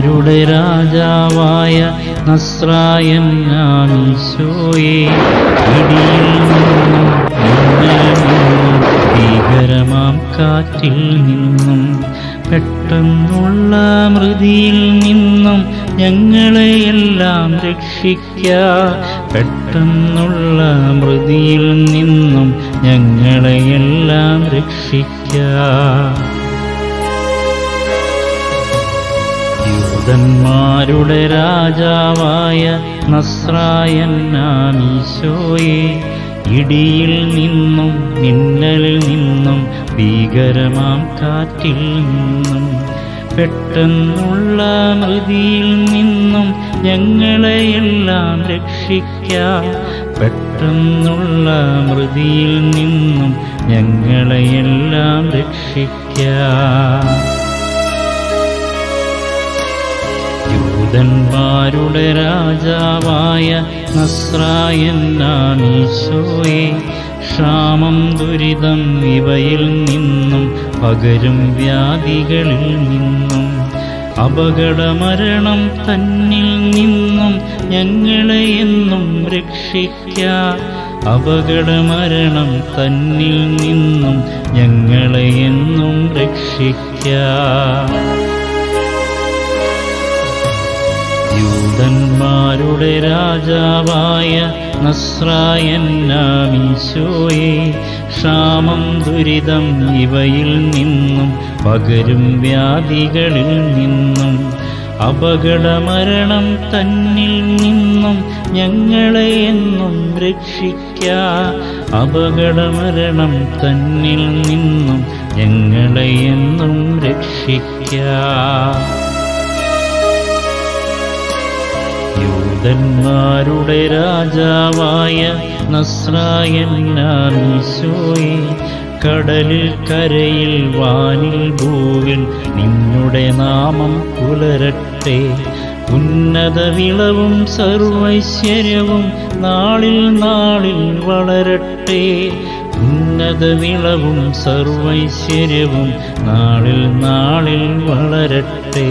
യൂതന്മാരുടെ രാജാവായ നസ്രായൻ നാമീശോയെ ഇടിയിൽ നിന്നും മിന്നലിൽ നിന്നും ഭീകരമാം കാറ്റിൽ നിന്നും പെട്ടെന്നുള്ള മൃതിയിൽ നിന്നും ഞങ്ങളെയെല്ലാം രക്ഷിക്ക പെട്ടെന്നുള്ള മൃതിയിൽ നിന്നും ഞങ്ങളെയെല്ലാം രക്ഷിക്ക യൂതന്മാരുടെ രാജാവായ നസ്രായൻ നാമീശോയെ ഇടിയിൽ നിന്നും മിന്നലിൽ നിന്നും ഭീകരമാം കാറ്റിൽ നിന്നും പെട്ടെന്നുള്ള മൃതിയിൽ നിന്നും ഞങ്ങളെയെല്ലാം രക്ഷിക്ക പെട്ടെന്നുള്ള മൃതിയിൽ നിന്നും ഞങ്ങളെയെല്ലാം രക്ഷിക്ക യൂതന്മാരുടെ രാജാവായ നസ്രായൻ നാമീശോയെ ക്ഷാമം ദുരിതം ഇവയിൽ നിന്നും പകരും വ്യാധികളിൽ നിന്നും അപകടമരണം തന്നിൽ നിന്നും ഞങ്ങളെ എന്നും രക്ഷിക്ക അപകടമരണം തന്നിൽ നിന്നും ഞങ്ങളെ എന്നും രക്ഷിക്ക യൂതന്മാരുടെ രാജാവായ നസ്രായൻ നാമീശോയെ ക്ഷാമം ദുരിതം ഇവയിൽ നിന്നും പകരും വ്യാധികളിൽ നിന്നും അപകടമരണം തന്നിൽ നിന്നും ഞങ്ങളെ എന്നും രക്ഷിക്ക അപകടമരണം തന്നിൽ നിന്നും ഞങ്ങളെ എന്നും രക്ഷിക്ക യൂതന്മാരുടെ രാജാവായ നസ്രായൻ നാമീശോയെ കടലിൽ കരയിൽ വാനിൽ ഭൂവിൽ നിന്നുടെ നാമം പുലരട്ടെ ഉന്നത വിളവും സർവൈശ്വര്യവും നാളിൽ നാളിൽ വളരട്ടെ ഉന്നത വിളവും സർവൈശ്വര്യവും നാളിൽ നാളിൽ വളരട്ടെ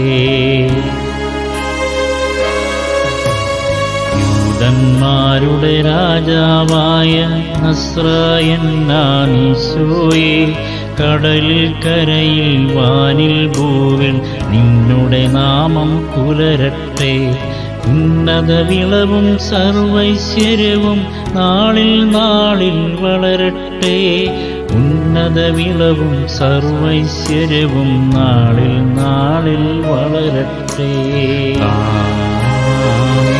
യൂതന്മാരുടെ രാജാവായ നസ്രായൻ നാമീശോയെ കടലിൽ കരയിൽ വാനിൽ ഭൂവിൽ നിന്നുടെ നാമം പുലരട്ടെ ഉന്നത വിളവും സർവൈശ്വര്യവും നാളിൽ നാളിൽ വളരട്ടെ ഉന്നത വിളവും സർവൈശ്വര്യവും നാളിൽ നാളിൽ വളരട്ടെ ആമേൻ